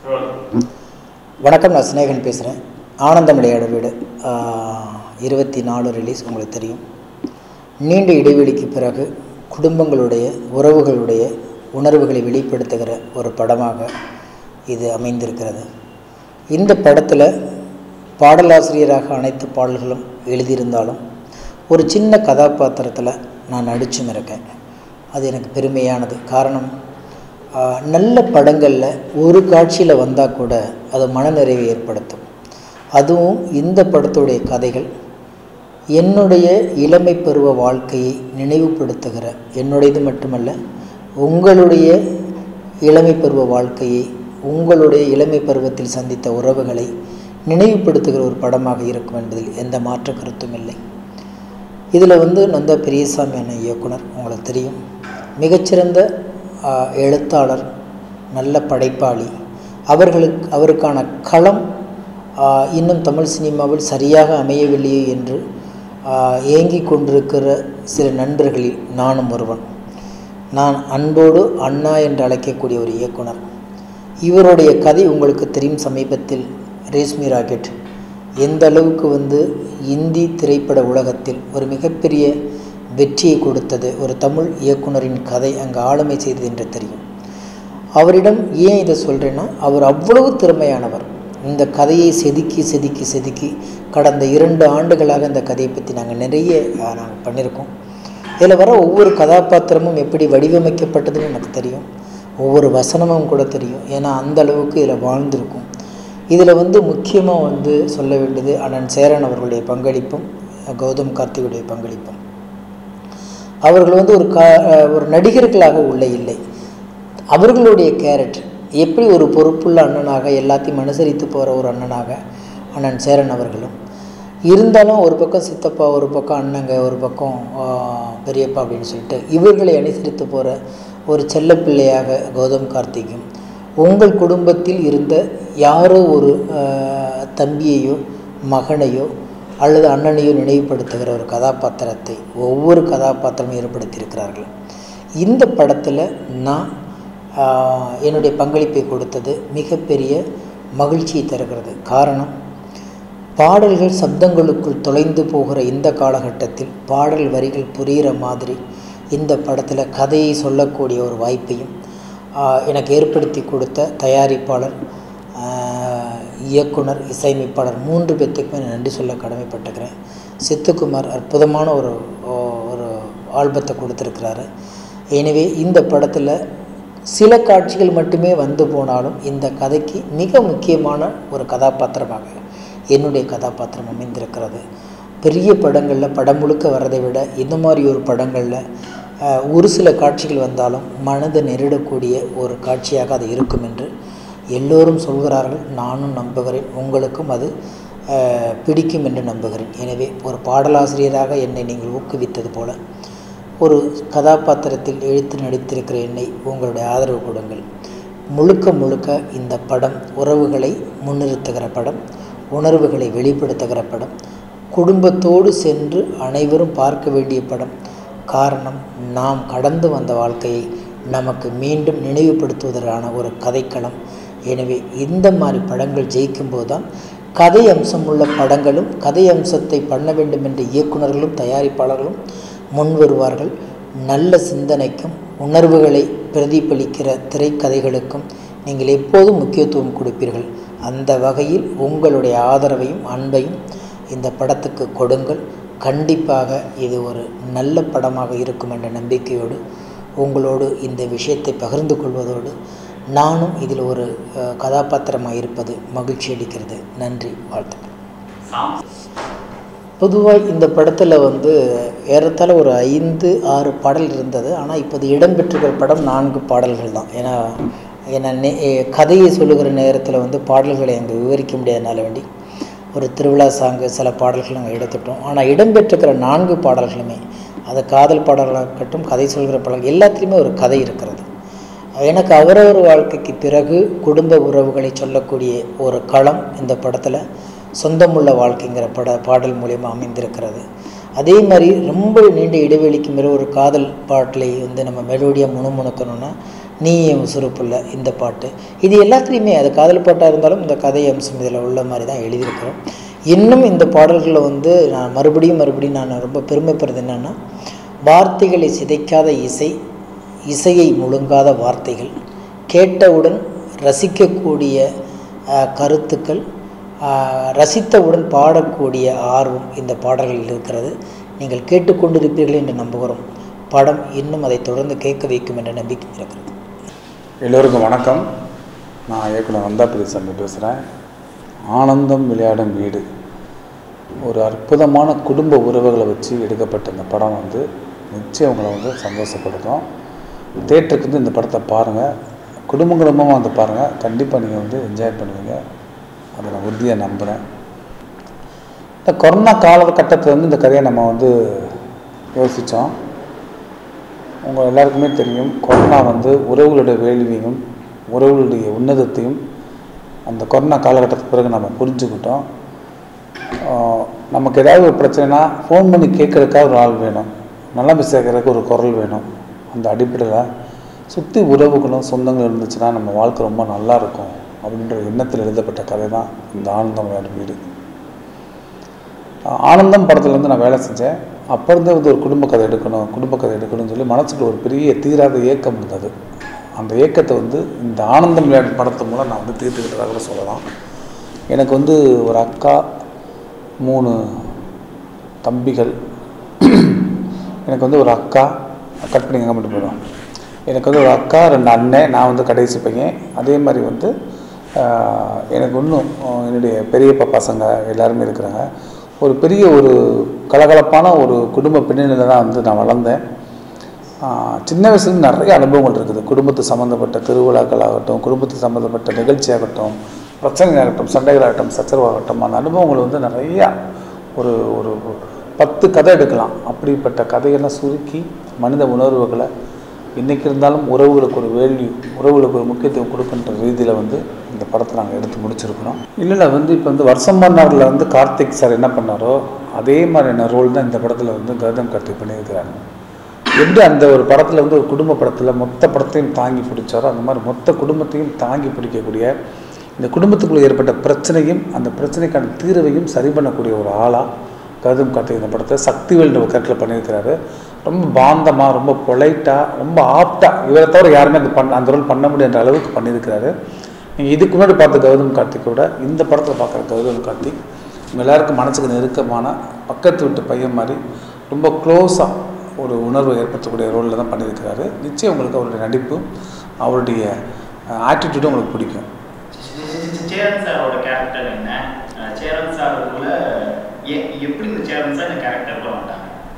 வணக்கம் நான் சிநேகன் பேசுகிறேன் ஆனந்தம் விளையாட வீடு இருபத்தி நாலு ரிலீஸ் உங்களுக்கு தெரியும் நீண்ட இடைவெளிக்கு பிறகு குடும்பங்களுடைய உறவுகளுடைய உணர்வுகளை வெளிப்படுத்துகிற ஒரு படமாக இது அமைந்திருக்கிறது இந்த படத்தில் பாடலாசிரியராக அனைத்து பாடல்களும் எழுதியிருந்தாலும் ஒரு சின்ன கதாபாத்திரத்தில் நான் நடிச்சும் இருக்கேன் அது எனக்கு பெருமையானது காரணம் ஆஹ், நல்ல படங்களில் ஒரு காட்சியில் வந்தால் கூட அது மனநிறைவை ஏற்படுத்தும் அதுவும் இந்த படத்துடைய கதைகள் என்னுடைய இளமை பருவ வாழ்க்கையை நினைவுபடுத்துகிற என்னுடையது மட்டுமல்ல உங்களுடைய இளமை பருவ வாழ்க்கையை உங்களுடைய இளமை பருவத்தில் சந்தித்த உறவுகளை நினைவுபடுத்துகிற ஒரு படமாக இருக்கும் என்பதில் எந்த மாற்று கருத்தும் இல்லை இதில் வந்து நந்தா பெரியசாமி என இயக்குனர் உங்களுக்கு தெரியும் மிகச்சிறந்த ஆஹ், எழுத்தாளர் நல்ல படைப்பாளி அவர்களுக்கு அவருக்கான களம் ஆஹ், இன்னும் தமிழ் சினிமாவில் சரியாக அமையவில்லையே என்று ஆஹ், ஏங்கிக் கொண்டிருக்கிற சில நண்பர்களில் நானும் ஒருவன் நான் அன்போடு அண்ணா என்று அழைக்கக்கூடிய ஒரு இயக்குனர் இவருடைய கதை உங்களுக்கு தெரியும் சமீபத்தில் ரேஷ்மி ராக்கெட் எந்த அளவுக்கு வந்து இந்தி திரைப்பட உலகத்தில் ஒரு மிகப்பெரிய வெற்றியை கொடுத்தது ஒரு தமிழ் இயக்குனரின் கதை அங்கு ஆளுமை செய்தது என்று தெரியும் அவரிடம் ஏன் இதை சொல்கிறேன்னா அவர் அவ்வளவு திறமையானவர் இந்த கதையை செதுக்கி செதுக்கி செதுக்கி கடந்த இரண்டு ஆண்டுகளாக இந்த கதையை பற்றி நாங்கள் நிறைய நாங்கள் பண்ணியிருக்கோம் இதில் வர ஒவ்வொரு கதாபாத்திரமும் எப்படி வடிவமைக்கப்பட்டதுன்னு எனக்கு தெரியும் ஒவ்வொரு வசனமும் கூட தெரியும் ஏன்னா அந்த அளவுக்கு இதில் வாழ்ந்திருக்கும் இதில் வந்து முக்கியமாக வந்து சொல்ல வேண்டியது அண்ணன் சேரன் அவர்களுடைய பங்களிப்பும் கௌதம் கார்த்திகுடைய பங்களிப்பும் அவர்கள் வந்து ஒரு கா ஒரு நடிகர்களாக உள்ள இல்லை அவர்களுடைய கேரக்டர் எப்படி ஒரு பொறுப்புள்ள அண்ணனாக எல்லாத்தையும் அனுசரித்து போகிற ஒரு அண்ணனாக அண்ணன் சேரன் அவர்களும் இருந்தாலும் ஒரு பக்கம் சித்தப்பா ஒரு பக்கம் அண்ணங்க ஒரு பக்கம் ஆ, பெரியப்பா அப்படின்னு சொல்லிட்டு இவர்களை அனுசரித்து போகிற ஒரு செல்லப்பிள்ளையாக கௌதம் கார்த்திக்கும் உங்கள் குடும்பத்தில் இருந்த யாரோ ஒரு ஆ, தம்பியையோ மகனையோ அல்லது அண்ணனையோ நினைவுபடுத்துகிற ஒரு கதாபாத்திரத்தை ஒவ்வொரு கதாபாத்திரமும் ஏற்படுத்தியிருக்கிறார்கள் இந்த படத்தில் நான் ஆஹ், என்னுடைய பங்களிப்பை கொடுத்தது மிகப்பெரிய மகிழ்ச்சியை தருகிறது காரணம் பாடல்கள் சப்தங்களுக்குள் தொலைந்து போகிற இந்த காலகட்டத்தில் பாடல் வரிகள் புரிகிற மாதிரி இந்த படத்தில் கதையை சொல்லக்கூடிய ஒரு வாய்ப்பையும் ஆஹ், எனக்கு ஏற்படுத்தி கொடுத்த தயாரிப்பாளர் ஆஹ், இயக்குனர் இசையமைப்பாளர் மூன்று பேர்த்துக்குமே நான் நன்றி சொல்ல கடமைப்பட்டுக்கிறேன் சித்துக்குமார் அற்புதமான ஒரு ஒரு ஆல்பத்தை கொடுத்துருக்கிறாரு எனவே இந்த படத்தில் சில காட்சிகள் மட்டுமே வந்து போனாலும் இந்த கதைக்கு மிக முக்கியமான ஒரு கதாபாத்திரமாக என்னுடைய கதாபாத்திரம் அமைந்திருக்கிறது பெரிய படங்களில் படம் முழுக்க வர்றதை விட இந்த மாதிரி ஒரு படங்களில் அஹ், ஒரு சில காட்சிகள் வந்தாலும் மனதை நெருடக்கூடிய ஒரு காட்சியாக அது இருக்கும் என்று எல்லோரும் சொல்கிறார்கள் நானும் நம்புகிறேன் உங்களுக்கும் அது அஹ், பிடிக்கும் என்று நம்புகிறேன் எனவே ஒரு பாடலாசிரியராக என்னை நீங்கள் ஊக்குவித்தது போல ஒரு கதாபாத்திரத்தில் எழுத்து நடித்திருக்கிற என்னை உங்களுடைய ஆதரவு கொடுங்கள் முழுக்க முழுக்க இந்த படம் உறவுகளை முன்னிறுத்துகிற படம் உணர்வுகளை வெளிப்படுத்துகிற படம் குடும்பத்தோடு சென்று அனைவரும் பார்க்க வேண்டிய படம் காரணம் நாம் கடந்து வந்த வாழ்க்கையை நமக்கு மீண்டும் நினைவுபடுத்துவதற்கான ஒரு கதைக்களம் எனவே இந்த மாதிரி படங்கள் ஜெயிக்கும்போது தான் கதை அம்சம் உள்ள படங்களும் கதை அம்சத்தை பண்ண வேண்டும் என்ற இயக்குனர்களும் தயாரிப்பாளர்களும் முன் வருவார்கள் நல்ல சிந்தனைக்கும் உணர்வுகளை பிரதிபலிக்கிற திரைக்கதைகளுக்கும் நீங்கள் எப்போதும் முக்கியத்துவம் கொடுப்பீர்கள் அந்த வகையில் உங்களுடைய ஆதரவையும் அன்பையும் இந்த படத்துக்கு கொடுங்கள் கண்டிப்பாக இது ஒரு நல்ல படமாக இருக்கும் என்ற நம்பிக்கையோடு உங்களோடு இந்த விஷயத்தை பகிர்ந்து கொள்வதோடு நானும் இதில் ஒரு அஹ், கதாபாத்திரமாக இருப்பது மகிழ்ச்சி அளிக்கிறது நன்றி வாழ்த்துக்கள் பொதுவாக இந்த படத்தில் வந்து ஏறத்தாழ ஒரு ஐந்து ஆறு பாடல் இருந்தது ஆனால் இப்போது இடம்பெற்றிருக்கிற படம் நான்கு பாடல்கள் தான் ஏன்னா ஏன்னா நே- எ- கதையை சொல்லுகிற நேரத்தில் வந்து பாடல்களை அங்கே விவரிக்க முடியாதனால வேண்டி ஒரு திருவிழா சாங்கு சில பாடல்கள் நாங்கள் எடுத்துட்டோம் ஆனால் இடம்பெற்றிருக்கிற நான்கு பாடல்களுமே அது காதல் பாடல்களாக இருக்கட்டும் கதை சொல்கிற பாடல்கள் எல்லாத்துலேயுமே ஒரு கதை இருக்கிறது எனக்கு அவரவர் வாழ்க்கைக்கு பிறகு குடும்ப உறவுகளை சொல்லக்கூடிய ஒரு களம் இந்த படத்தில் சொந்தமுள்ள வாழ்க்கைங்கிற பட பாடல் மூலயமா அமைந்திருக்கிறது அதே மாதிரி ரொம்ப நீண்ட இடைவெளிக்கு மேலே ஒரு காதல் பாட்டிலை வந்து நம்ம மெலோடியாக முணுமுணுக்கணும்னா நீ என் சுருப்புள்ள இந்த பாட்டு இது எல்லாத்துலேயுமே அது காதல் பாட்டாக இருந்தாலும் இந்த கதை அம்சம் இதில் உள்ள மாதிரி தான் எழுதியிருக்கிறோம் இன்னும் இந்த பாடல்களில் வந்து நான் மறுபடியும் மறுபடியும் நான் ரொம்ப பெருமைப்படுறது என்னென்னா வார்த்தைகளை சிதைக்காத இசை இசையை முழுங்காத வார்த்தைகள் கேட்டவுடன் ரசிக்கக்கூடிய அஹ், கருத்துக்கள் அஹ், ரசித்தவுடன் பாடக்கூடிய ஆர்வம் இந்த பாடல்களில் இருக்கிறது நீங்கள் கேட்டுக்கொண்டிருப்பீர்கள் என்று நம்புகிறோம் படம் இன்னும் அதை தொடர்ந்து கேட்க வைக்கும் என்ற நம்பிக்கை இருக்கிறது எல்லோருக்கும் வணக்கம் நான் இயக்குனர் வந்தாபதி சாமி பேசுகிறேன் ஆனந்தம் விளையாடும் வீடு ஒரு அற்புதமான குடும்ப உறவுகளை வச்சு எடுக்கப்பட்ட இந்த படம் வந்து நிச்சயம் உங்களை வந்து சந்தோஷப்படுத்தும் தேட்டருக்கு வந்து இந்த படத்தை பாருங்கள் குடும்ப குடும்பமாக வந்து பாருங்கள் கண்டிப்பாக நீங்கள் வந்து என்ஜாய் பண்ணுவீங்க அதை நான் உறுதியாக நம்புகிறேன் இந்த கொரோனா காலகட்டத்தில் வந்து இந்த கதையை நம்ம வந்து யோசித்தோம் உங்கள் எல்லாருக்குமே தெரியும் கொரோனா வந்து உறவுகளுடைய வேள்வியும் உறவுகளுடைய உன்னதத்தையும் அந்த கொரோனா காலகட்டத்துக்கு பிறகு நம்ம புரிஞ்சுக்கிட்டோம் ஆஹ் நமக்கு ஏதாவது ஒரு பிரச்சனைனா ஃபோன் பண்ணி கேட்கறதுக்காக ஒரு ஆள் வேணும் நல்ல சேர்க்கறதுக்கு ஒரு குரல் வேணும் அந்த அடிப்படையில் சுற்றி உறவுகளும் சொந்தங்கள் இருந்துச்சுன்னா நம்ம வாழ்க்கை ரொம்ப நல்லா இருக்கும் அப்படின்ற எண்ணத்தில் எழுதப்பட்ட கதை தான் இந்த ஆனந்தம் விளையாடும் வீடு ஆனந்தம் படத்தில் வந்து நான் வேலை செஞ்சேன் அப்போ இருந்தே வந்து ஒரு குடும்ப கதை எடுக்கணும் குடும்ப கதை எடுக்கணும்னு சொல்லி மனசுக்கு ஒரு பெரிய தீராத ஏக்கம் இருந்தது அந்த ஏக்கத்தை வந்து இந்த ஆனந்தம் விளையாட்டு படத்து மூலம் நான் வந்து தீர்த்துக்கிட்டதாக கூட சொல்லலாம் எனக்கு வந்து ஒரு அக்கா மூணு தம்பிகள் எனக்கு வந்து ஒரு அக்கா கட் பண்ணி எங்கே மட்டும் போயிடும் எனக்கு வந்து ஒரு அக்கா ரெண்டு அண்ணன் நான் வந்து கடைசி பையன் அதே மாதிரி வந்து ஆஹ், எனக்கு இன்னும் ஆஹ், என்னுடைய பெரியப்பா பசங்க எல்லாருமே இருக்கிறாங்க ஒரு பெரிய ஒரு கலகலப்பான ஒரு குடும்ப பின்னணியில் தான் வந்து நான் வளர்ந்தேன் ஆஹ், சின்ன வயசுலேருந்து நிறைய அனுபவங்கள் இருக்குது குடும்பத்து சம்மந்தப்பட்ட திருவிழாக்கள் ஆகட்டும் குடும்பத்து சம்மந்தப்பட்ட நிகழ்ச்சி ஆகட்டும் பிரச்சனையாகட்டும் சண்டைகளாகட்டும் சச்சரவாகட்டும் அந்த அனுபவங்கள் வந்து நிறையா ஒரு ஒரு பத்து கதை எடுக்கலாம் அப்படிப்பட்ட கதையெல்லாம் சுருக்கி மனித உணர்வுகளை இன்றைக்கி இருந்தாலும் உறவுகளுக்கு ஒரு வேல்யூ உறவுகளுக்கு ஒரு முக்கியத்துவம் கொடுக்குன்ற ரீதியில் வந்து இந்த படத்தை நாங்கள் எடுத்து முடிச்சிருக்கிறோம் இல்லை இல்லை வந்து இப்போ வந்து வருஷம் பண்ணாரில் வந்து கார்த்திக் சார் என்ன பண்ணாரோ அதே மாதிரியான ரோல் தான் இந்த படத்தில் வந்து கௌதம் கார்த்திக் பண்ணியிருக்கிறாங்க எப்படி அந்த ஒரு படத்தில் வந்து ஒரு குடும்ப படத்தில் மொத்த படத்தையும் தாங்கி பிடிச்சாரோ அந்த மாதிரி மொத்த குடும்பத்தையும் தாங்கி பிடிக்கக்கூடிய இந்த குடும்பத்துக்குள்ளே ஏற்பட்ட பிரச்சனையும் அந்த பிரச்சனைக்கான தீர்வையும் சரி பண்ணக்கூடிய ஒரு ஆளாக கௌதம் கார்த்திக் இந்த படத்தை சக்திவேல்ன்ற ஒரு கருத்தில் பண்ணியிருக்கிறாரு ரொம்ப பாந்தமாக ரொம்ப பொலைட்டாக ரொம்ப ஆப்டாக இவரை தவிர யாருமே அந்த பண்ண அந்த ரோல் பண்ண முடியாத அளவுக்கு பண்ணியிருக்கிறாரு நீங்கள் இதுக்கு முன்னாடி பார்த்த கௌதம் கார்த்திக்கோட இந்த படத்தில் பார்க்குற கௌதம் கார்த்திக் உங்கள் எல்லாருக்கும் மனசுக்கு நெருக்கமான பக்கத்து வீட்டு பையன் மாதிரி ரொம்ப க்ளோஸாக ஒரு உணர்வை ஏற்படுத்தக்கூடிய ரோலில் தான் பண்ணியிருக்கிறாரு நிச்சயம் உங்களுக்கு அவருடைய நடிப்பு அவருடைய ஆட்டிடியூடும் உங்களுக்கு பிடிக்கும் சேரன் சாரோட கேரக்டர் என்ன அஹ் சேரன் சாருக்குள்ள எ- எப்படி இந்த சேரன் சார் இந்த கேரக்டர்ல வந்தாங்க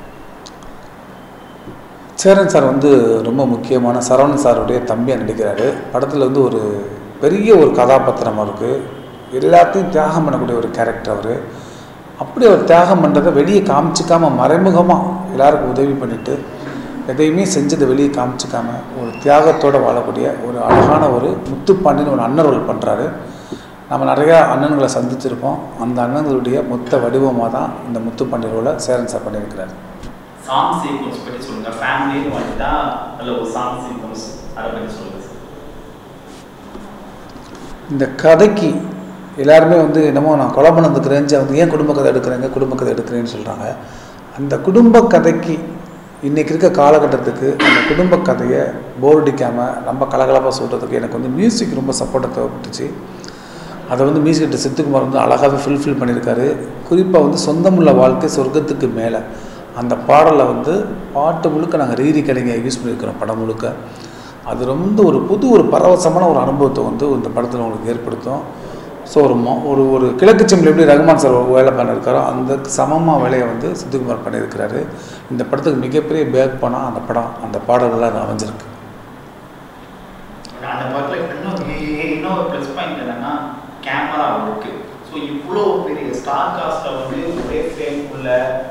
சேரன் சார் வந்து ரொம்ப முக்கியமான சரவணன் சாருடைய தம்பியாக நடிக்கிறாரு படத்தில் வந்து ஒரு பெரிய ஒரு கதாபாத்திரம் அவருக்கு எல்லாத்தையும் தியாகம் பண்ணக்கூடிய ஒரு கேரக்டர் அவர் அப்படி அவர் தியாகம் பண்ணுறதை வெளியே காமிச்சிக்காம மறைமுகமாக எல்லாருக்கும் உதவி பண்ணிட்டு எதையுமே செஞ்சதை வெளியே காமிச்சிக்காம ஒரு தியாகத்தோடு வாழக்கூடிய ஒரு அழகான ஒரு முத்துப்பாண்டின்னு ஒரு அண்ணன் ரோல் பண்ணுறாரு நம்ம நிறையா அண்ணன்களை சந்திச்சிருப்போம் அந்த அண்ணன்களுடைய மொத்த வடிவமாக தான் இந்த முத்துப்பாண்டி ரோலை சேரன் சார் பண்ணியிருக்கிறாரு சாங் சீக்வன்ஸ் பற்றி சொல்லுங்க ஃபேமிலின்னு வந்துட்டா அதில் ஒரு சாங் சீக்வன்ஸ் அதை பற்றி சொல்லுங்க சார் இந்த கதைக்கு எல்லாருமே வந்து என்னமோ நான் கொலை பண்ணதுக்கு ரேஞ்சை வந்து ஏன் குடும்ப கதை எடுக்கிறேங்க குடும்ப கதை எடுக்கிறேன்னு சொல்கிறாங்க அந்த குடும்ப கதைக்கு இன்றைக்கி இருக்க காலகட்டத்துக்கு அந்த குடும்ப கதையை போர் அடிக்காமல் ரொம்ப கலகலப்பாக சொல்கிறதுக்கு எனக்கு வந்து மியூசிக் ரொம்ப சப்போர்ட்டாக தேவைப்பட்டுச்சு அதை வந்து மியூசிக் சித்துக்குமார் வந்து அழகாகவே ஃபுல்ஃபில் பண்ணியிருக்காரு குறிப்பாக வந்து சொந்தமுள்ள வாழ்க்கை சொர்க்கத்துக்கு மேலே அந்த பாடலை வந்து பாட்டு முழுக்க நாங்கள் ரீரி கலைஞ யூஸ் பண்ணியிருக்கிறோம் படம் முழுக்க அது ரொம்ப ஒரு புது ஒரு பரவசமான ஒரு அனுபவத்தை வந்து இந்த படத்தில் உங்களுக்கு ஏற்படுத்தும் ஸோ ஒரு மொ ஒரு ஒரு கிழக்கு செம்பில் எப்படி ரகுமான் சார் ஒரு வேலை பண்ணியிருக்காரோ அந்த சமமாக வேலையை வந்து சித்துக்குமார் பண்ணியிருக்கிறாரு இந்த படத்துக்கு மிகப்பெரிய பேக் பண்ணால் அந்த படம் அந்த பாடல்கள்லாம் அது அமைஞ்சிருக்கு அந்த படத்தில் இன்னும் இன்னொரு ப்ளஸ் பாயிண்ட் என்னன்னா கேமரா ஒர்க்கு ஸோ இவ்வளோ பெரிய ஸ்டார் காஸ்ட்டை வந்து ஒரே ஃப்ரேம்குள்ள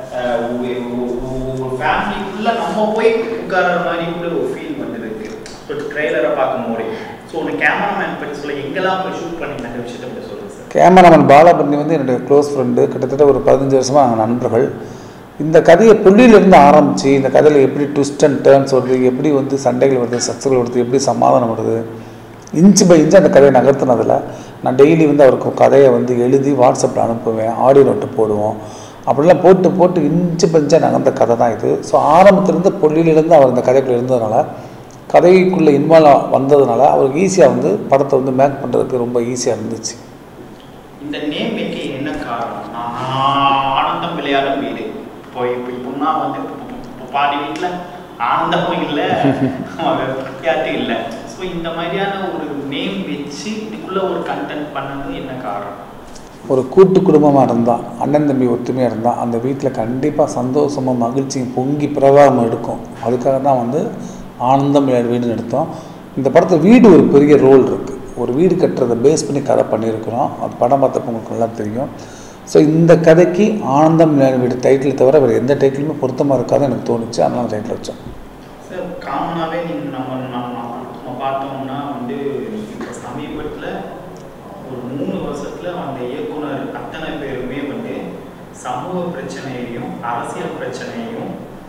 ஒரு ஃபேமிலிக்குள்ள நம்ம போய் உட்கார்ற மாதிரி கூட ஒரு ஃபீல் வந்துருக்கு ஸோ ட்ரெய்லரை பார்க்கும்போது ஸோ ஒரு கேமராமேன் பற்றி சொல்ல எங்கெல்லாம் போய் ஷூட் பண்ணி அந்த விஷயத்தை பற்றி சொல்லுங்கள் சார் கேமராமேன் பாலாபண்ணி வந்து என்னுடைய க்ளோஸ் ஃப்ரெண்டு கிட்டத்தட்ட ஒரு பதினஞ்சு வருஷமாக நாங்கள் நண்பர்கள் இந்த கதையை புள்ளியிலிருந்து ஆரம்பித்து இந்த கதையில் எப்படி ட்விஸ்ட் அண்ட் டேர்ன்ஸ் வருது எப்படி வந்து சண்டைகள் வருது சக்ஸஸ்கள் வருது எப்படி சமாதானம் வருது இன்ச்சு பை இன்ச்சு அந்த கதையை நகர்த்தினதில் நான் டெய்லி வந்து அவருக்கு கதையை வந்து எழுதி வாட்ஸ்அப்பில் அனுப்புவேன் ஆடியோ நோட்டு போடுவோம் அப்படிலாம் போட்டு போட்டு இன்ச்சு பஞ்சாக நகர்ந்த கதை தான் இது ஸோ ஆரம்பத்திலேருந்து பொல்லியிலேருந்து அவர் இந்த கதைக்குள்ளே இருந்ததுனால கதைக்குள்ளே இன்வால்வ் வந்ததுனால அவருக்கு ஈஸியாக வந்து படத்தை வந்து மேக் பண்ணுறதுக்கு ரொம்ப ஈஸியாக இருந்துச்சு இந்த நேம் வைக்க என்ன காரணம் நான் ஆனந்தம் விளையாடும் வீடு இப்போ இப்போ இப்போனா வந்து இப்போ- இப்போ- இப்போ பாதி வீட்டில் ஆனந்தமும் இல்லை வித்தியாசம் இல்லை ஸோ இந்த மாதிரியான ஒரு நேம் வச்சு இதுக்குள்ள ஒரு கண்டென்ட் பண்ணது என்ன காரணம் ஒரு கூட்டு குடும்பமாக இருந்தால் அண்ணன் தம்பி ஒத்துமையாக இருந்தால் அந்த வீட்டில் கண்டிப்பாக சந்தோஷமும் மகிழ்ச்சியும் பொங்கி பிரவாகம் எடுக்கும் அதுக்காக தான் வந்து ஆனந்தம் விளையாடு வீடுன்னு எடுத்தோம் இந்த படத்தில் வீடு ஒரு பெரிய ரோல் இருக்குது ஒரு வீடு கட்டுறதை பேஸ் பண்ணி கதை பண்ணியிருக்கிறோம் அது படம் பார்த்தப்ப உங்களுக்கு நல்லா தெரியும் ஸோ இந்த கதைக்கு ஆனந்தம் விளையாடு வீடு டைட்டில் தவிர வேறு எந்த டைட்டிலுமே பொருத்தமாக இருக்காதுன்னு எனக்கு தோணுச்சு அதனால டைட்டில் வச்சோம் சார் காமனாகவே நீங்கள் நம்ம நம்ம நம்ம பார்த்தோம்னா வந்து இப்போ சமீபத்தில் ஒரு மூணு வருஷத்தில் அந்த இயக்குனர் அத்தனை பேருமே வந்து சமூக பிரச்சனையையும் அரசியல் பிரச்சனையையும்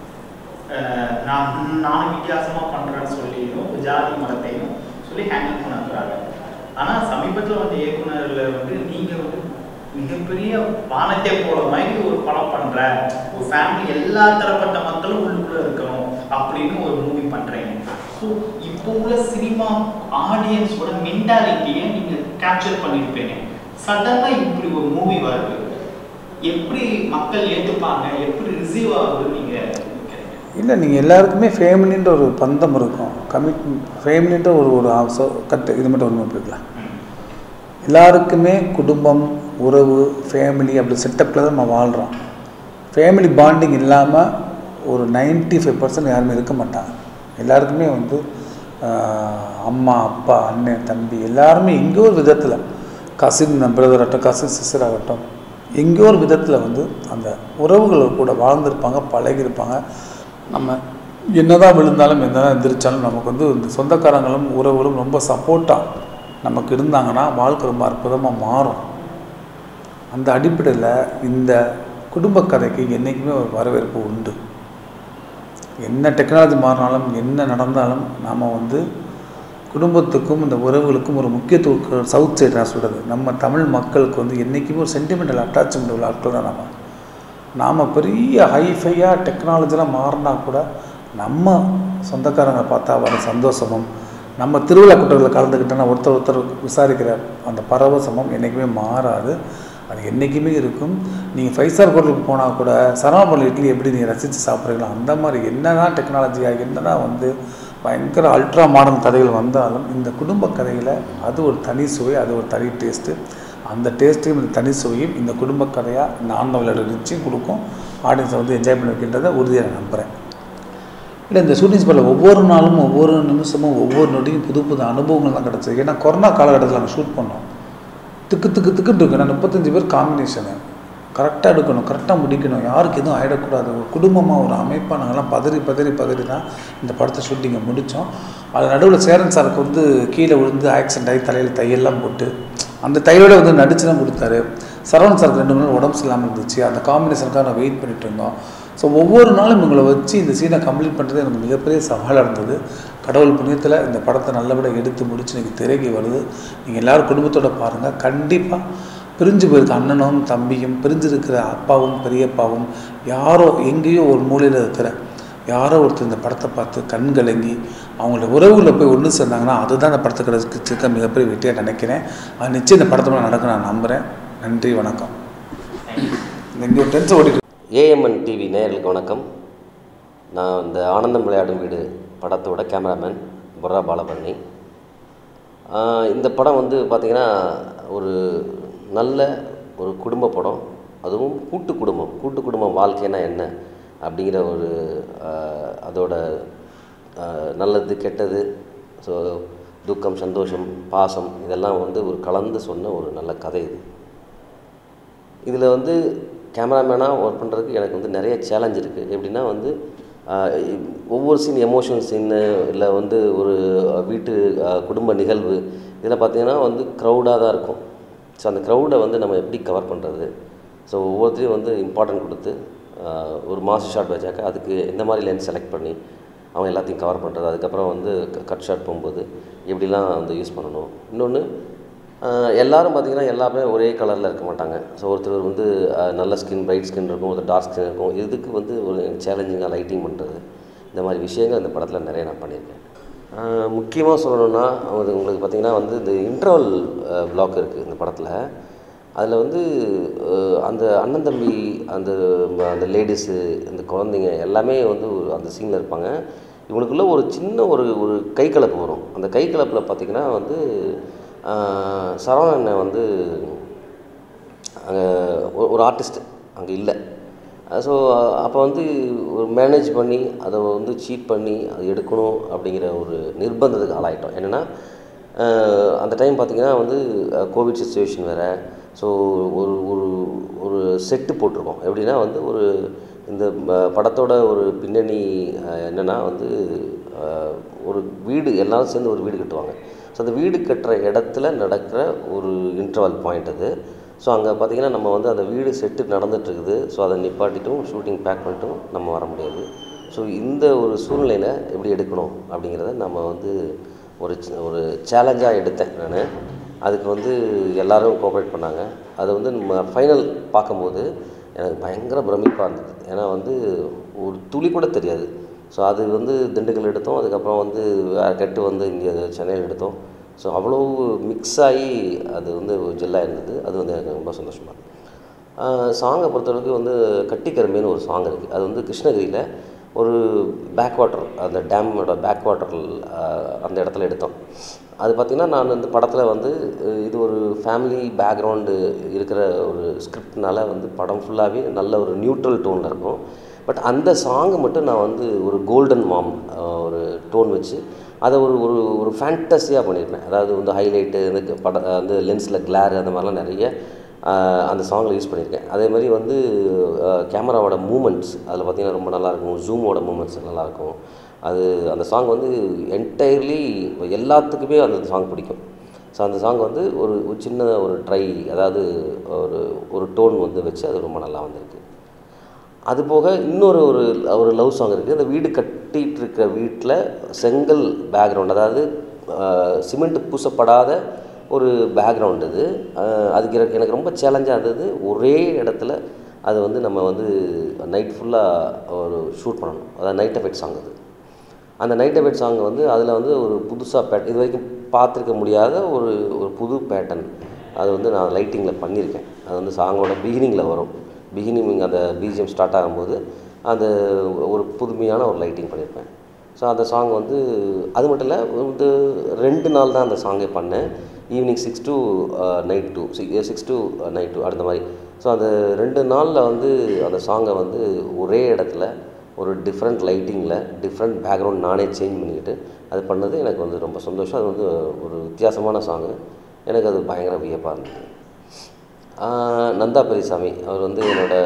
அஹ், நான் நான் வித்தியாசமாக பண்ணுறேன்னு சொல்லியும் ஜாதி மதத்தையும் சொல்லி ஹேண்டில் பண்ணுறாங்க ஆனால் சமீபத்தில் வந்த இயக்குனரில் வந்து நீங்கள் வந்து மிகப்பெரிய வானத்தை போல மாதிரி ஒரு படம் பண்ற ஒரு ஃபேமிலி எல்லா தரப்பட்ட மக்களும் உள்ளுக்குள்ள இருக்கணும் அப்படின்னு ஒரு மூவி பண்றீங்க ஸோ இப்போ உள்ள சினிமா ஆடியன்ஸோட மென்டாலிட்டியை நீங்க கேப்சர் பண்ணியிருப்பீங்க சடனா இப்படி ஒரு மூவி வருது எப்படி மக்கள் ஏத்துப்பாங்க எப்படி ரிசீவ் ஆகுதுன்னு நீங்க நினைக்கிறீங்க? இல்லை நீங்கள் எல்லாருக்குமே ஃபேமிலின்ற ஒரு பந்தம் இருக்கும் கமிட் ஃபேமிலின்ற ஒரு ஒரு ஆசை கட்டு இது மட்டும் ஒன்று போய்க்கலாம் ம். எல்லாருக்குமே குடும்பம் உறவு ஃபேமிலி அப்படி செட்டப்பில் தான் நம்ம வாழ்கிறோம் ஃபேமிலி பாண்டிங் இல்லாமல் ஒரு 95% ஃபைவ் பர்சன்ட் யாருமே இருக்க மாட்டாங்க எல்லாருக்குமே வந்து ஆஹ், அம்மா அப்பா அண்ணன் தம்பி எல்லாருமே எங்கேயோ ஒரு விதத்தில் கசின் பிரதர் ஆகட்டும் கசின் சிஸ்டர் ஆகட்டும் எங்கேயோ ஒரு விதத்தில் வந்து அந்த உறவுகள் கூட வாழ்ந்திருப்பாங்க பழகியிருப்பாங்க நம்ம என்னதான் விழுந்தாலும் என்னதான் எந்திரிச்சாலும் நமக்கு வந்து இந்த சொந்தக்காரங்களும் உறவுகளும் ரொம்ப சப்போர்ட்டாக நமக்கு இருந்தாங்கன்னா வாழ்க்கை ரொம்ப அற்புதமாக மாறும் அந்த அடிப்படையில் இந்த குடும்ப கதைக்கு என்றைக்குமே ஒரு வரவேற்பு உண்டு என்ன டெக்னாலஜி மாறினாலும் என்ன நடந்தாலும் நாம் வந்து குடும்பத்துக்கும் இந்த உறவுகளுக்கும் ஒரு முக்கியத்துவம் சவுத் சைடு நான் சொல்கிறது நம்ம தமிழ் மக்களுக்கு வந்து என்றைக்குமே ஒரு சென்டிமெண்டல் அட்டாச்மெண்ட் உள்ள ஆட்கள் தான் நம்ம நாம் பெரிய ஹைஃபையாக டெக்னாலஜிலாம் மாறினா கூட நம்ம சொந்தக்காரங்களை பார்த்தா வர சந்தோஷமும் நம்ம திருவிழா கூட்டங்களில் கலந்துக்கிட்டோன்னா ஒருத்தர் ஒருத்தர் விசாரிக்கிற அந்த பரவசமும் என்றைக்குமே மாறாது அது என்றைக்குமே இருக்கும் நீங்கள் ஃபைவ் ஸ்டார் ஹோட்டலுக்கு போனால் கூட சரவணபள்ளி இட்லி எப்படி நீங்கள் ரசித்து சாப்பிட்றீங்களோ அந்த மாதிரி என்ன தான் டெக்னாலஜியாக என்ன தான் வந்து பயங்கர அல்ட்ரா மாடர்ன் கதைகள் வந்தாலும் இந்த குடும்ப கதையில் அது ஒரு தனி சுவை அது ஒரு தனி டேஸ்ட்டு அந்த டேஸ்ட்டையும் இந்த தனி சுவையும் இந்த குடும்ப கதையாக இந்த ஆனந்த விளையாடு நிச்சயம் கொடுக்கும் ஆடியன்ஸை வந்து என்ஜாய் பண்ண வைக்கின்றதை உறுதியாக நான் நம்புகிறேன் இல்லை இந்த ஷூட்டிங் ஸ்பாட்டில் ஒவ்வொரு நாளும் ஒவ்வொரு நிமிஷமும் ஒவ்வொரு நொடியும் புது புது அனுபவங்கள் தான் கிடச்சிது ஏன்னா கொரோனா காலகட்டத்தில் நாங்கள் ஷூட் பண்ணோம் திக்கு திக்கு திக்குன்னு இருக்கு ஏன்னா முப்பத்தஞ்சு பேர் காம்பினேஷனு கரெக்டாக எடுக்கணும் கரெக்டாக முடிக்கணும் யாருக்கு எதுவும் ஆகிடக்கூடாது ஒரு குடும்பமாக ஒரு அமைப்பாக நாங்கள்லாம் பதறி பதறி பதறி தான் இந்த படத்தை ஷூட்டிங்கை முடித்தோம் அது நடுவில் சேரன் சாருக்கு வந்து கீழே விழுந்து ஆக்சிடென்ட் ஆகி தலையில் தையெல்லாம் போட்டு அந்த தையலோட வந்து நடிச்சு தான் கொடுத்தாரு சரவணன் சாருக்கு ரெண்டு மணி நேரம் உடம்பு சரியில்லாமல் இருந்துச்சு அந்த காம்பினேஷனுக்காக நான் வெயிட் பண்ணிட்டு இருந்தோம் ஸோ ஒவ்வொரு நாளும் இவங்களை வச்சு இந்த சீனை கம்ப்ளீட் பண்ணுறது எனக்கு மிகப்பெரிய சவாலாக இருந்தது கடவுள் புண்ணியத்தில் இந்த படத்தை நல்லபடியாக எடுத்து முடிச்சு இன்னைக்கு திரைக்கு வருது நீங்கள் எல்லோரும் குடும்பத்தோட பாருங்கள் கண்டிப்பாக பிரிஞ்சு போயிருக்க அண்ணனும் தம்பியும் பிரிஞ்சிருக்கிற அப்பாவும் பெரியப்பாவும் யாரோ எங்கேயோ ஒரு மூலையில் இருக்கிற யாரோ ஒருத்தர் இந்த படத்தை பார்த்து கண் கலங்கி அவங்களோட உறவுகளில் போய் ஒன்று சேர்ந்தாங்கன்னா அதுதான் இந்த படத்துக்கு கிடைச்சிருக்க மிகப்பெரிய வெற்றியாக நினைக்கிறேன் அது நிச்சயம் இந்த படத்தை நடக்க நான் நம்புகிறேன் நன்றி வணக்கம் இங்கே ஒரு டென்ஸ் ஓடிட்டு ஏஎம்என் டிவி நேயர்களுக்கு வணக்கம் நான் இந்த ஆனந்தம் விளையாடும் வீடு படத்தோட கேமராமேன் பொர்ரா பாலபரணி ஆஹ் இந்த படம் வந்து பார்த்திங்கன்னா ஒரு நல்ல ஒரு குடும்ப படம் அதுவும் கூட்டு குடும்பம் கூட்டு குடும்பம் வாழ்க்கைனா என்ன அப்படிங்கிற ஒரு ஆஹ் அதோட ஆஹ் நல்லது கெட்டது ஸோ துக்கம் சந்தோஷம் பாசம் இதெல்லாம் வந்து ஒரு கலந்து சொன்ன ஒரு நல்ல கதை இது இதில் வந்து கேமராமேனாக ஒர்க் பண்ணுறதுக்கு எனக்கு வந்து நிறைய சேலஞ்ச் இருக்குது எப்படின்னா வந்து ஆஹ் இ- ஒவ்வொரு சீன் எமோஷனல் சீனு இல்லை வந்து ஒரு வீட்டு ஆஹ் குடும்ப நிகழ்வு இதில் பார்த்தீங்கன்னா வந்து க்ரௌடாக தான் இருக்கும் ஸோ அந்த க்ரௌடை வந்து நம்ம எப்படி கவர் பண்ணுறது ஸோ ஒவ்வொருத்தரையும் வந்து இம்பார்ட்டன்ட் கொடுத்து ஆஹ் ஒரு மாஸ் ஷாட் வச்சாக்கா அதுக்கு எந்த மாதிரி லென்ஸ் செலக்ட் பண்ணி அவன் எல்லாத்தையும் கவர் பண்ணுறது அதுக்கப்புறம் வந்து கட் ஷாட் போகும்போது எப்படிலாம் வந்து யூஸ் பண்ணணும் இன்னொன்று எல்லாரும் பார்த்திங்கன்னா எல்லாமே ஒரே கலரில் இருக்க மாட்டாங்க ஸோ ஒருத்தர் வந்து ஆஹ் நல்ல ஸ்கின் பிரைட் ஸ்கின் இருக்கும் ஒருத்தர் டார்க் ஸ்கின் இருக்கும் இதுக்கு வந்து ஒரு சேலஞ்சிங்காக லைட்டிங் பண்ணுறது இந்த மாதிரி விஷயங்கள் இந்த படத்தில் நிறைய நான் பண்ணியிருக்கேன் முக்கியமாக சொல்லணும்னா அது உங்களுக்கு பார்த்திங்கன்னா வந்து இந்த இன்டர்வல் பிளாக் இருக்குது இந்த படத்தில் அதில் வந்து அஹ், அந்த அண்ணன் தம்பி அந்த ம- அந்த லேடிஸு இந்த குழந்தைங்க எல்லாமே வந்து ஒரு அந்த சீனில் இருப்பாங்க இவனுக்குள்ள ஒரு சின்ன ஒரு ஒரு கை கலப்பு வரும் அந்த கை கலப்பில் பார்த்திங்கன்னா வந்து அஹ், சரவணன் வந்து அங்கே ஒரு ஆர்டிஸ்ட் அங்கே இல்லை ஸோ அப்போ வந்து ஒரு மேனேஜ் பண்ணி அதை வந்து சீட் பண்ணி அதை எடுக்கணும் அப்படிங்கிற ஒரு நிர்பந்தத்துக்கு ஆளாயிட்டோம் என்னென்னா அந்த டைம் பார்த்திங்கன்னா வந்து கோவிட் சுச்சுவேஷன் வேறு ஸோ ஒரு ஒரு ஒரு செட்டு போட்டிருக்கோம் எப்படின்னா வந்து ஒரு இந்த ம- படத்தோட ஒரு பின்னணி அஹ், என்னன்னா வந்து அஹ், ஒரு வீடு எல்லாரும் சேர்ந்து ஒரு வீடு கட்டுவாங்க ஸோ அந்த வீடு கட்டுற இடத்துல நடக்கிற ஒரு இன்டர்வல் பாயிண்ட் அது ஸோ அங்கே பார்த்தீங்கன்னா நம்ம வந்து அந்த வீடு செட்டு நடந்துகிட்ருக்குது ஸோ அதை நிப்பாட்டிட்டும் ஷூட்டிங் பேக் பண்ணிட்டும் நம்ம வர முடியாது ஸோ இந்த ஒரு சூழ்நிலையில் எப்படி எடுக்கணும் அப்படிங்கிறத நம்ம வந்து ஒரு சி- ஒரு சேலஞ்சாக எடுத்தேன் நான் அதுக்கு வந்து எல்லாரும் கோஆப்ரேட் பண்ணாங்க அதை வந்து நம்ம ஃபைனல் பார்க்கும்போது எனக்கு பயங்கர பிரமிப்பாக இருந்தது ஏன்னா வந்து ஒரு துளி கூட தெரியாது ஸோ அது வந்து திண்டுக்கல் எடுத்தோம் அதுக்கப்புறம் வந்து வேற கட்டு வந்து இங்கே சென்னையில் எடுத்தோம் ஸோ அவ்வளோ மிக்ஸ் ஆகி அது வந்து ஜெல்லாக இருந்தது அது வந்து எனக்கு ரொம்ப சந்தோஷமாக இருந்தது சாங்கை பொறுத்தளவுக்கு வந்து கட்டிக்கரும்பேன்னு ஒரு சாங் இருக்குது அது வந்து கிருஷ்ணகிரியில் ஒரு பேக் வாட்டர் அந்த டேமோட பேக் வாட்டர் அந்த இடத்துல எடுத்தோம் அது பார்த்திங்கன்னா நான் இந்த படத்தில் வந்து அஹ், இது ஒரு ஃபேமிலி பேக்ரவுண்டு இருக்கிற ஒரு ஸ்கிரிப்ட்னால வந்து படம் ஃபுல்லாகவே நல்ல ஒரு நியூட்ரல் டோனில் இருக்கும் பட் அந்த சாங்கை மட்டும் நான் வந்து ஒரு கோல்டன் மாம் ஒரு டோன் வச்சு அதை ஒரு ஒரு ஒரு ஃபேண்டஸியாக பண்ணியிருப்பேன் அதாவது வந்து ஹைலைட்டு இந்த பட வந்து லென்ஸில் கிளார் அந்த மாதிரிலாம் நிறைய ஆஹ், அந்த சாங்கில் யூஸ் பண்ணியிருக்கேன் அதே மாதிரி வந்து கேமராவோட மூமெண்ட்ஸ் அதில் பார்த்திங்கன்னா ரொம்ப நல்லாயிருக்கும் ஜூமோட மூமெண்ட்ஸ் நல்லாயிருக்கும் அது அந்த சாங் வந்து என்டையர்லி எல்லாத்துக்குமே அந்த சாங் பிடிக்கும் ஸோ அந்த சாங் வந்து ஒரு ஒரு சின்ன ஒரு ட்ரை அதாவது ஒரு ஒரு டோன் வந்து வச்சு அது ரொம்ப நல்லா வந்திருக்கு அது போக இன்னொரு ஒரு ஒரு லவ் சாங் இருக்குது அந்த வீடு கட்டிகிட்டு இருக்க வீட்டில் செங்கல் பேக்ரவுண்ட் அதாவது சிமெண்ட் பூசப்படாத ஒரு பேக்ரவுண்ட் இது அஹ், அதுக்கு எனக்கு எனக்கு ரொம்ப சேலஞ்சாக இருந்தது ஒரே இடத்துல அது வந்து நம்ம வந்து நைட் ஃபுல்லாக ஒரு ஷூட் பண்ணணும் அதாவது நைட் எஃபெக்ட் சாங் அது அந்த நைட் எஃபெக்ட் சாங் வந்து அதில் வந்து ஒரு புதுசாக பேட் இது வரைக்கும் பார்த்துருக்க முடியாத ஒரு ஒரு புது பேட்டர்ன் அது வந்து நான் லைட்டிங்கில் பண்ணியிருக்கேன் அது வந்து சாங்கோட பிகினிங்கில் வரும் பிகினிங் அந்த பிஜிஎம் ஸ்டார்ட் ஆகும்போது அந்த ஒரு புதுமையான ஒரு லைட்டிங் பண்ணியிருப்பேன் ஸோ அந்த சாங் வந்து அது மட்டும் இல்லை வந்து ரெண்டு நாள் தான் அந்த சாங்கை பண்ணேன் evening six to night two six to night two அந்த மாதிரி ஸோ அந்த ரெண்டு நாளில் வந்து அந்த சாங்கை வந்து ஒரே இடத்துல ஒரு டிஃப்ரெண்ட் லைட்டிங்கில் டிஃப்ரெண்ட் பேக்ரவுண்ட் நானே சேஞ்ச் பண்ணிக்கிட்டு அது பண்ணது எனக்கு வந்து ரொம்ப சந்தோஷம் அது வந்து ஒரு வித்தியாசமான சாங்கு எனக்கு அது பயங்கர வியப்பாக இருந்தது ஆஹ் நந்தா பெரியசாமி அவர் வந்து என்னோட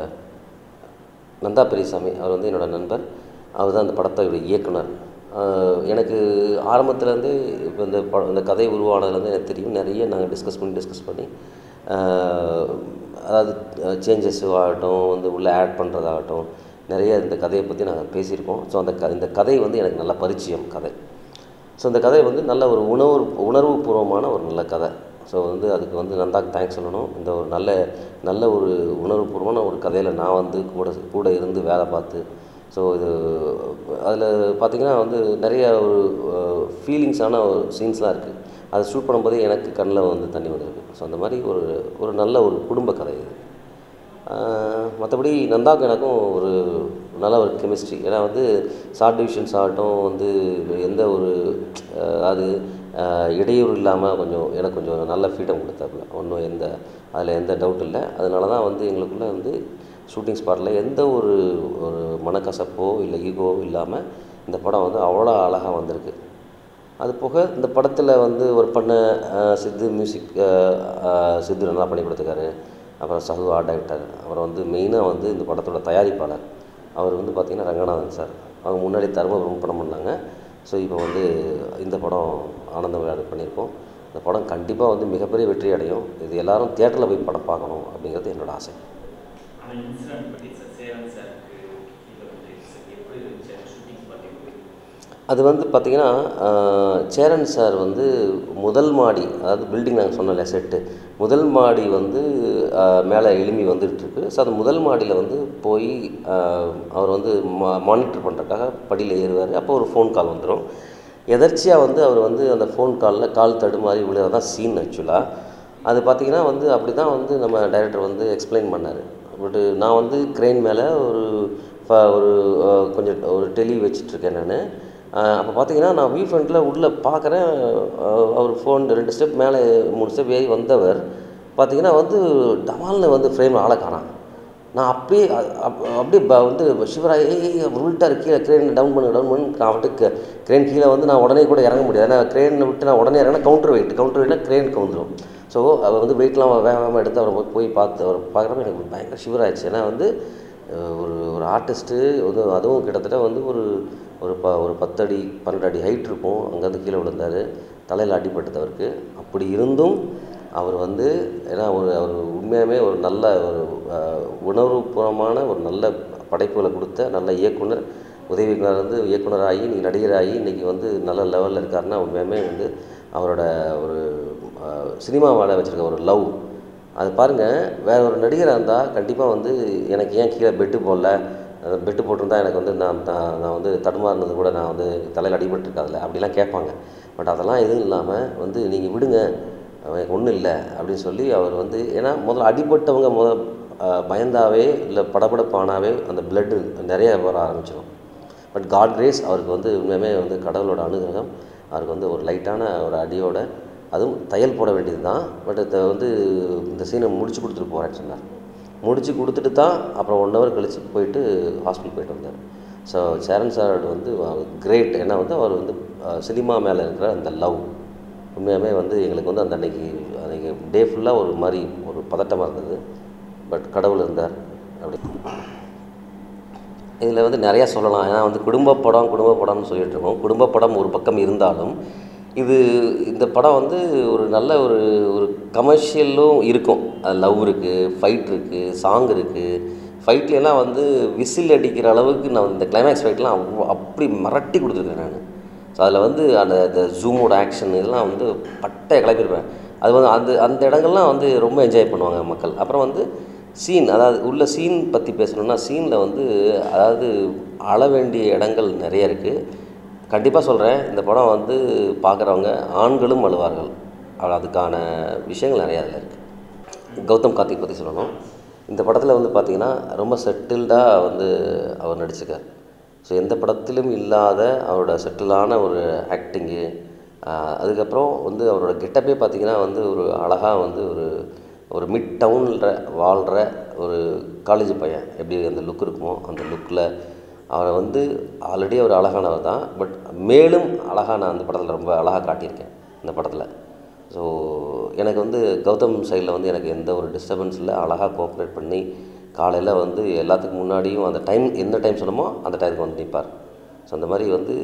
நந்தா பெரியசாமி அவர் வந்து என்னோட நண்பர் அவர் தான் அந்த படத்தோட இயக்குனர் ஆஹ் எனக்கு ஆரம்பத்துலேருந்து இப்போ இந்த ப இந்த கதை உருவானதுலேருந்து எனக்கு தெரியும் நிறைய நாங்கள் டிஸ்கஸ் பண்ணி டிஸ்கஸ் பண்ணி ஆஹ் அதாவது சேஞ்சஸ் ஆகட்டும் வந்து உள்ளே ஆட் பண்ணுறதாகட்டும் நிறைய இந்த கதையை பற்றி நாங்கள் பேசியிருக்கோம் ஸோ அந்த க இந்த கதை வந்து எனக்கு நல்ல பரிச்சயம் கதை ஸோ இந்த கதை வந்து நல்ல ஒரு உணர்வு உணர்வுபூர்வமான ஒரு நல்ல கதை ஸோ வந்து அதுக்கு வந்து நந்தாக்கு தேங்க்ஸ் சொல்லணும் இந்த ஒரு நல்ல நல்ல ஒரு உணர்வுபூர்வமான ஒரு கதையில் நான் வந்து கூட கூட இருந்து வேலை பார்த்து ஸோ இது அதில் பார்த்திங்கன்னா வந்து நிறைய ஒரு ஃபீலிங்ஸான ஒரு சீன்ஸ்லாம் இருக்குது அதை ஷூட் பண்ணும்போதே எனக்கு கண்ணில் வந்து தண்ணி வந்திருக்கு ஸோ அந்த மாதிரி ஒரு ஒரு நல்ல ஒரு குடும்ப கதை இது மற்றபடி நந்தாக்கும் எனக்கும் ஒரு நல்ல ஒரு கெமிஸ்ட்ரி ஏன்னா வந்து ஷார்ட் டிவிஷன்ஸ் ஆகட்டும் வந்து எந்த ஒரு அஹ், அது அஹ், இடையூறு இல்லாமல் கொஞ்சம் எனக்கு கொஞ்சம் நல்ல ஃப்ரீடம் கொடுத்தாப்புல ஒன்றும் எந்த அதில் எந்த டவுட் இல்லை அதனால தான் வந்து எங்களுக்குள்ளே வந்து ஷூட்டிங் ஸ்பாட்டில் எந்த ஒரு ஒரு மனக்கசப்போ இல்லை ஈகோ இல்லாமல் இந்த படம் வந்து அவ்வளோ அழகாக வந்திருக்கு அது போக இந்த படத்தில் வந்து ஒரு பண்ண அஹ், சித்து மியூசிக் அஹ், அஹ், சித்து நல்லா பண்ணி கொடுத்துருக்காரு அப்புறம் சகு ஆர்ட் டைரக்டர் அப்புறம் வந்து மெயினாக வந்து இந்த படத்தோட தயாரிப்பாளர் அவர் வந்து பார்த்திங்கன்னா ரங்கநாதன் சார் அவங்க முன்னாடி தர்மபுரம் படம் பண்ணாங்க ஸோ இப்போ வந்து இந்த படம் ஆனந்த விளையாடு பண்ணியிருக்கோம் இந்த படம் கண்டிப்பாக வந்து மிகப்பெரிய வெற்றி அடையும் இது எல்லாரும் தியேட்டரில் போய் படம் பார்க்கணும் அப்படிங்கிறது என்னோட ஆசை அந்த இன்சிடென்ட் பற்றி சார் சேரன் சாருக்கு இதை வந்து சார் எப்படி இருந்துச்சு ஷூட்டிங் பார்த்தீங்கன்னா அது வந்து பார்த்திங்கன்னா ஆஹ், சேரன் சார் வந்து முதல் மாடி அதாவது பில்டிங் நாங்கள் சொன்னல செட்டு முதல் மாடி வந்து ஆஹ், மேலே எலும்பி வந்துட்டு இருக்கு ஸோ அந்த முதல் மாடியில் வந்து போய் ஆஹ், அவர் வந்து மா மானிட்டர் பண்ணுறதுக்காக படியில் ஏறுவார் அப்போ ஒரு ஃபோன் கால் வந்துடும் எதர்ச்சியாக வந்து அவர் வந்து அந்த ஃபோன் காலில் கால் தடுமாறி விழுறதான் சீன் ஆக்சுவலாக அது பார்த்திங்கன்னா வந்து அப்படி தான் வந்து நம்ம டைரக்டர் வந்து எக்ஸ்பிளைன் பண்ணார் பட்டு நான் வந்து க்ரெயின் மேலே ஒரு ஃப- ஒரு அஹ், கொஞ்சம் ஒரு டெலி வச்சிட்ருக்கேன் நான் அப்போ பார்த்தீங்கன்னா நான் வியூ ஃப்ரண்ட்டில் உள்ளே பார்க்குறேன் அவர் ஃபோன் ரெண்டு ஸ்டெப் மேலே மூணு ஸ்டெப் ஏறி வந்தவர் பார்த்தீங்கன்னா வந்து டமால்னு வந்து ஃப்ரேம் ஆளை காணாம் நான் அப்படியே அ- அப்- அப்படியே ப- வந்து சிவராய் உருட்டார் கீழே க்ரேன் டவுன் பண்ணு டவுன் பண்ணு நான் வந்துட்டு க்ரேன் கீழே வந்து நான் உடனே கூட இறங்க முடியாது ஏன்னா க்ரேனை விட்டு நான் உடனே இறங்கினா கவுண்டர் வெயிட் கவுண்டர் வெயிட்னா க்ரேனுக்கு வந்துடும் ஸோ அவர் வந்து வெயிட்லாம் வேக வேகமாக எடுத்து அவரை போய் போய் பார்த்து அவர் பார்க்குறப்ப எனக்கு பயங்கர சிவராயிடுச்சு ஏன்னா வந்து அஹ், ஒரு ஒரு ஆர்டிஸ்ட்டு வந்து அதுவும் கிட்டத்தட்ட வந்து ஒரு ஒரு ப ஒரு பத்தடி பன்னெண்டு அடி ஹைட் இருக்கும் அங்கேருந்து கீழே விழுந்தார் தலையில் அடிபட்டது அவருக்கு அப்படி இருந்தும் அவர் வந்து ஏன்னா ஒரு அவர் உண்மையாகவே ஒரு நல்ல ஒரு அஹ், உணர்வுபூர்வமான ஒரு நல்ல படைப்புகளை கொடுத்த நல்ல இயக்குனர் உதவி இயக்குனர் வந்து இயக்குனராகி நீ நடிகராகி இன்றைக்கி வந்து நல்ல லெவலில் இருக்காருன்னா உண்மையாகவே வந்து அவரோட ஒரு சினிமாவால் வச்சுருக்க ஒரு லவ் அது பாருங்கள் வேற ஒரு நடிகராக இருந்தால் கண்டிப்பாக வந்து எனக்கு ஏன் கீழே பெட்டு போடல பெட்டு போட்டிருந்தா எனக்கு வந்து நான் நான் நான் வந்து தடுமாறினது கூட நான் வந்து தலையில் அடிபட்டிருக்காதுல அப்படிலாம் கேட்பாங்க பட் அதெல்லாம் எதுவும் இல்லாமல் வந்து நீங்கள் விடுங்க எனக்கு ஒன்றும் இல்லை அப்படின்னு சொல்லி அவர் வந்து ஏன்னா முதல்ல அடிபட்டவங்க முத அஹ், பயந்தாவே இல்லை படபடப்பானாவே அந்த பிளட்டு நிறைய வர ஆரம்பிச்சிடும் பட் காட் கிரேஸ் அவருக்கு வந்து உண்மையுமே வந்து கடவுளோட அனுகிரகம் அவருக்கு வந்து ஒரு லைட்டான ஒரு அடியோட அதுவும் தையல் போட வேண்டியது தான் பட் இதை வந்து இந்த சீனை முடிச்சு கொடுத்துட்டு போகிறேன்னு சொன்னார் முடிச்சு கொடுத்துட்டு தான் அப்புறம் ஒன் ஹவர் கழித்து போயிட்டு ஹாஸ்பிட்டல் போயிட்டு வந்தார் ஸோ சேரன் சார் வந்து கிரேட் ஏன்னா வந்து அவர் வந்து சினிமா மேலே இருக்கிற அந்த லவ் உண்மையாகவே வந்து எங்களுக்கு வந்து அந்த அன்னைக்கு அன்றைக்கி டே ஃபுல்லாக ஒரு மாதிரி ஒரு பதட்டமாக இருந்தது பட் கடவுள் இருந்தார் அப்படி இதில் வந்து நிறையா சொல்லலாம் ஏன்னா வந்து குடும்ப படம் குடும்ப படம்னு சொல்லிட்டு இருக்கோம் குடும்ப படம் ஒரு பக்கம் இருந்தாலும் இது இந்த படம் வந்து ஒரு நல்ல ஒரு ஒரு கமர்ஷியலும் இருக்கும் அது லவ் இருக்குது ஃபைட் இருக்குது சாங் இருக்குது ஃபைட்லாம் வந்து விசில் அடிக்கிற அளவுக்கு நான் இந்த கிளைமேக்ஸ் ஃபைட்லாம் அவ்வ- அப்படி மிரட்டி கொடுத்துருக்கேன் நான் ஸோ அதில் வந்து அந்த இந்த ஜூமோட ஆக்ஷன் இதெல்லாம் வந்து பட்டை கிளப்பியிருப்பேன் அது வந்து அந்த அந்த இடங்கள்லாம் வந்து ரொம்ப என்ஜாய் பண்ணுவாங்க மக்கள் அப்புறம் வந்து சீன் அதாவது உள்ள சீன் பற்றி பேசணும்னா சீனில் வந்து அதாவது அள வேண்டிய இடங்கள் நிறைய இருக்குது கண்டிப்பாக சொல்கிறேன் இந்த படம் வந்து பார்க்குறவங்க ஆண்களும் அழுவார்கள் அவ்வளோ அதுக்கான விஷயங்கள் நிறையா அதில் இருக்குது கௌதம் கார்த்திக் பற்றி சொல்லணும் இந்த படத்தில் வந்து பார்த்திங்கன்னா ரொம்ப செட்டில்டாக வந்து அவர் நடிச்சிருக்கார் ஸோ எந்த படத்திலும் இல்லாத அவரோட செட்டிலான ஒரு ஆக்டிங்கு அதுக்கப்புறம் வந்து அவரோட கெட்டப்பே பார்த்திங்கன்னா வந்து ஒரு அழகாக வந்து ஒரு ஒரு மிட் டவுனில் வாழ்கிற ஒரு காலேஜ் பையன் எப்படி அந்த லுக் இருக்குமோ அந்த லுக்கில் அவரை வந்து ஆல்ரெடி அவர் அழகானவர் தான் பட் மேலும் அழகாக நான் அந்த படத்தில் ரொம்ப அழகாக காட்டியிருக்கேன் இந்த படத்தில் ஸோ எனக்கு வந்து கௌதம் சைடில் வந்து எனக்கு எந்த ஒரு டிஸ்டர்பன்ஸ் இல்லை அழகாக கோஆப்ரேட் பண்ணி காலையில் வந்து எல்லாத்துக்கும் முன்னாடியும் அந்த டைம் எந்த டைம் சொன்னமோ அந்த டைமுக்கு வந்து நிற்பார் ஸோ அந்த மாதிரி வந்து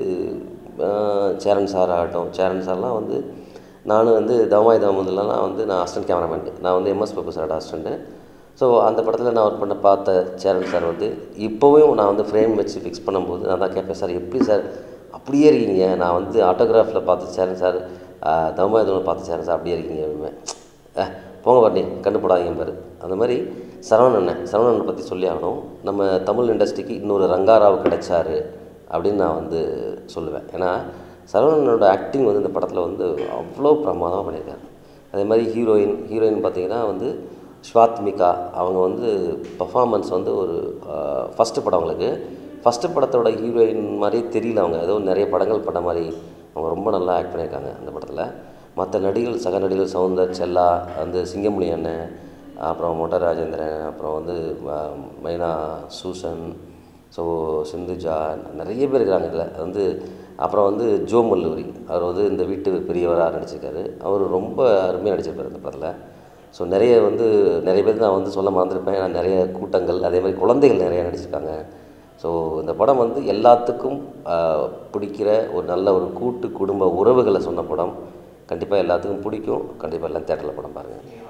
ஆஹ், சேரன் சார் ஆகட்டும் சேரன் சார்லாம் வந்து நானும் வந்து தவமாய் தாமதுலலாம் வந்து நான் அசிஸ்டன்ட் கேமராமேன் நான் வந்து எம்எஸ் பப்பு சாரோட அசிஸ்டண்ட்டு ஸோ அந்த படத்தில் நான் ஒர்க் பண்ண பார்த்த சேரன் சார் வந்து இப்போவும் நான் வந்து ஃப்ரேம் வச்சு ஃபிக்ஸ் பண்ணும்போது நான் தான் கேட்பேன் சார் எப்படி சார் அப்படியே இருக்கீங்க நான் வந்து ஆட்டோகிராஃபில் பார்த்த சேரன் சார் தவமாயுதமில் பார்த்த சேரன் சார் அப்படியே இருக்கீங்க அப்படிமே அஹ், போங்க பாட்டி கண்டு போடாதீங்க பாரு அந்த மாதிரி சரவணன் சரவணனை பற்றி சொல்லி ஆகணும் நம்ம தமிழ் இண்டஸ்ட்ரிக்கு இன்னொரு ரங்காராவ் கிடைச்சாரு அப்படின்னு நான் வந்து சொல்லுவேன் ஏன்னா சரவணனோட ஆக்டிங் வந்து இந்த படத்தில் வந்து அவ்வளோ பிரமாதமாக பண்ணியிருக்காரு அதே மாதிரி ஹீரோயின் ஹீரோயின் பார்த்தீங்கன்னா வந்து ஸ்வாத்மிகா அவங்க வந்து பர்ஃபார்மன்ஸ் வந்து ஒரு ஃபஸ்ட்டு படம் அவங்களுக்கு ஃபஸ்ட்டு படத்தோட ஹீரோயின் மாதிரி தெரியல அவங்க ஏதோ நிறைய படங்கள் பண்ண மாதிரி அவங்க ரொம்ப நல்லா ஆக்ட் பண்ணியிருக்காங்க அந்த படத்தில் மற்ற நடிகர்கள் சக நடிகர்கள் சவுந்தர் செல்லா வந்து சிங்கமணி அண்ணன் அப்புறம் மொட்ட ராஜேந்திரன் அப்புறம் வந்து ம- மைனா சூசன் ஸோ சிந்துஜா நிறைய பேர் இருக்கிறாங்க இதில் வந்து அப்புறம் வந்து ஜோ மல்லூரி அவர் வந்து இந்த வீட்டு பெரியவராக நடிச்சிருக்காரு அவர் ரொம்ப அருமையாக நடிச்சிருப்பார் இந்த படத்தில் ஸோ நிறைய வந்து நிறைய பேர் நான் வந்து சொல்ல மறந்துருப்பேன் ஏன்னா நிறைய கூட்டங்கள் அதே மாதிரி குழந்தைகள் நிறைய நடிச்சிருக்காங்க ஸோ இந்த படம் வந்து எல்லாத்துக்கும் ஆஹ், பிடிக்கிற ஒரு நல்ல ஒரு கூட்டு குடும்ப உறவுகளை சொன்ன படம் கண்டிப்பாக எல்லாத்துக்கும் பிடிக்கும் கண்டிப்பாக எல்லாம் தேட்டரில் படம் பாருங்கள்